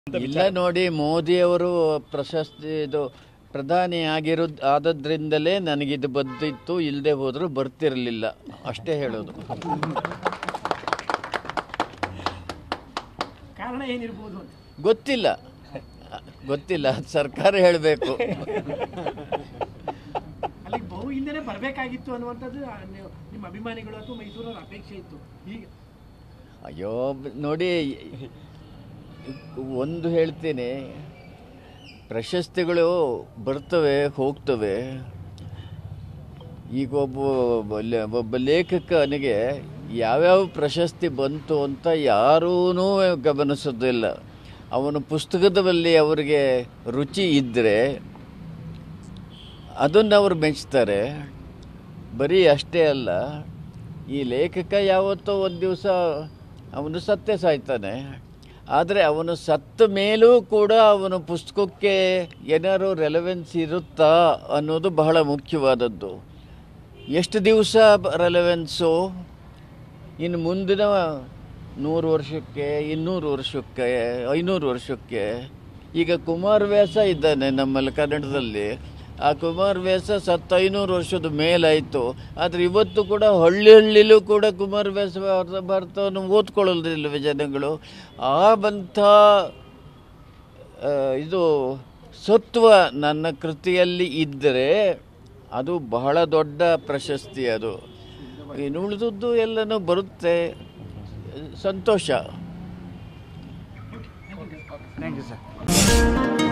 ಇಲ್ಲ ನೋಡಿ ಮೋದಿಯವರು ಪ್ರಶಸ್ತಿ ಇದು ಪ್ರಧಾನಿ ಆಗಿರೋ ಆದದ್ರಿಂದಲೇ ನನಗಿದು ಬಂದಿತ್ತು ಇಲ್ಲದೆ ಹೋದರೂ ಬರ್ತಿರಲಿಲ್ಲ ಅಷ್ಟೇ ಹೇಳೋದು ಕಾರಣ ಏನಿರ್ಬೋದು ಅಂತ ಗೊತ್ತಿಲ್ಲ ಗೊತ್ತಿಲ್ಲ ಅದು ಸರ್ಕಾರ ಹೇಳಬೇಕು ಅಲ್ಲಿಗೆ ಬಹು ಹಿಂದೆನೆ ಬರಬೇಕಾಗಿತ್ತು ಅನ್ನುವಂಥದ್ದು ಆ, ನೀವು- ನಿಮ್ಮ ಅಭಿಮಾನಿಗಳು ಅಥವಾ ಮೈಸೂರರ ಅಪೇಕ್ಷೆ ಇತ್ತು ಈಗ ಅಯ್ಯೋ ಬ- ನೋಡಿ ಒಂದು ಹೇಳ್ತೀನಿ ಪ್ರಶಸ್ತಿಗಳು ಬರ್ತವೆ ಹೋಗ್ತವೆ ಈಗ ಒಬ್ಬ ಒಬ್ಬ ಲೇ- ಒಬ್ಬ ಲೇಖಕನಿಗೆ ಯಾವ್ಯಾವ ಪ್ರಶಸ್ತಿ ಬಂತು ಅಂತ ಯಾರೂ ಗಮನಿಸೋದಿಲ್ಲ ಅವನ ಪುಸ್ತಕದಲ್ಲಿ ಅವರಿಗೆ ರುಚಿ ಇದ್ದರೆ ಅದನ್ನು ಅವರು ಮೆಚ್ತಾರೆ ಬರೀ ಅಷ್ಟೇ ಅಲ್ಲ ಈ ಲೇಖಕ ಯಾವತ್ತೋ ಒಂದು ದಿವಸ ಅವನು ಸತ್ತೇ ಸಾಯ್ತಾನೆ ಆದರೆ ಅವನು ಸತ್ತ ಮೇಲೂ ಕೂಡ ಅವನ ಪುಸ್ತಕಕ್ಕೆ ಏನಾದ್ರು ರೆಲೆವೆನ್ಸ್ ಇರುತ್ತಾ ಅನ್ನೋದು ಬಹಳ ಮುಖ್ಯವಾದದ್ದು ಎಷ್ಟು ದಿವಸ ರೆಲೆವೆನ್ಸು ಇನ್ನು ಮುಂದಿನ ನೂರು ವರ್ಷಕ್ಕೆ ಇನ್ನೂರು ವರ್ಷಕ್ಕೆ ಐನೂರು ವರ್ಷಕ್ಕೆ ಈಗ ಕುಮಾರವ್ಯಾಸ ಇದ್ದಾನೆ ನಮ್ಮಲ್ಲಿ ಕನ್ನಡದಲ್ಲಿ ಆ ಕುಮಾರವ್ಯಾಸ ಸತ್ತ ಐನೂರು ವರ್ಷದ ಮೇಲಾಯಿತು ಆದರೆ ಇವತ್ತು ಕೂಡ ಹಳ್ಳಿ ಹಳ್ಳಿಲೂ ಕೂಡ ಕುಮಾರವ್ಯಾಸ ಭಾರತ ಭಾರತವನ್ನು ಓದ್ಕೊಳ್ಳೋದಿಲ್ಲವೆ ಜನಗಳು ಆ ಬಂಥ ಆ, ಇದು ಸತ್ವ ನನ್ನ ಕೃತಿಯಲ್ಲಿ ಇದ್ದರೆ ಅದು ಬಹಳ ದೊಡ್ಡ ಪ್ರಶಸ್ತಿ ಅದು ಇನ್ನು ಉಳಿದದ್ದು ಎಲ್ಲನೂ ಬರುತ್ತೆ ಸಂತೋಷ ಥ್ಯಾಂಕ್ ಯು ಸರ್